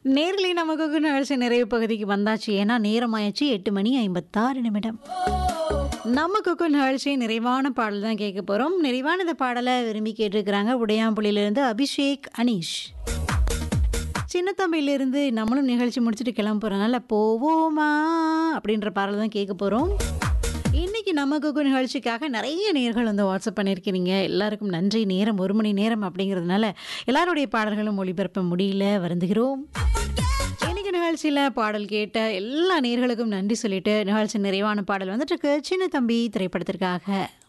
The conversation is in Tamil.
நேர்லி நமக்கு நிகழ்ச்சி நிறைவு பகுதிக்கு வந்தாச்சு ஏன்னா நேரமாயாச்சு எட்டு மணி ஐம்பத்தாறு நிமிடம் நமக்கு நிகழ்ச்சி நிறைவான பாடல் தான் கேட்க போகிறோம் நிறைவான இந்த பாடலை விரும்பி கேட்டிருக்கிறாங்க உடையாம்புலியிலிருந்து அபிஷேக் அனீஷ் சின்னத்தம்பியிலிருந்து நம்மளும் நிகழ்ச்சி முடிச்சுட்டு கிளம்ப போகிறனால போவோமா அப்படின்ற பாடல் தான் கேட்க போகிறோம் இன்னைக்கு நமக்கு நிகழ்ச்சிக்காக நிறைய நேர்கள் வந்து வாட்ஸ்அப் பண்ணியிருக்கிறீங்க எல்லாருக்கும் நன்றி நேரம் ஒரு மணி நேரம் அப்படிங்கிறதுனால எல்லாருடைய பாடல்களும் ஒளிபரப்ப முடியல வருந்துகிறோம் இன்னைக்கு நிகழ்ச்சியில் பாடல் கேட்ட எல்லா நேர்களுக்கும் நன்றி சொல்லிட்டு நிகழ்ச்சி நிறைவான பாடல் வந்துட்டு இருக்கு சின்ன தம்பி திரைப்படத்திற்காக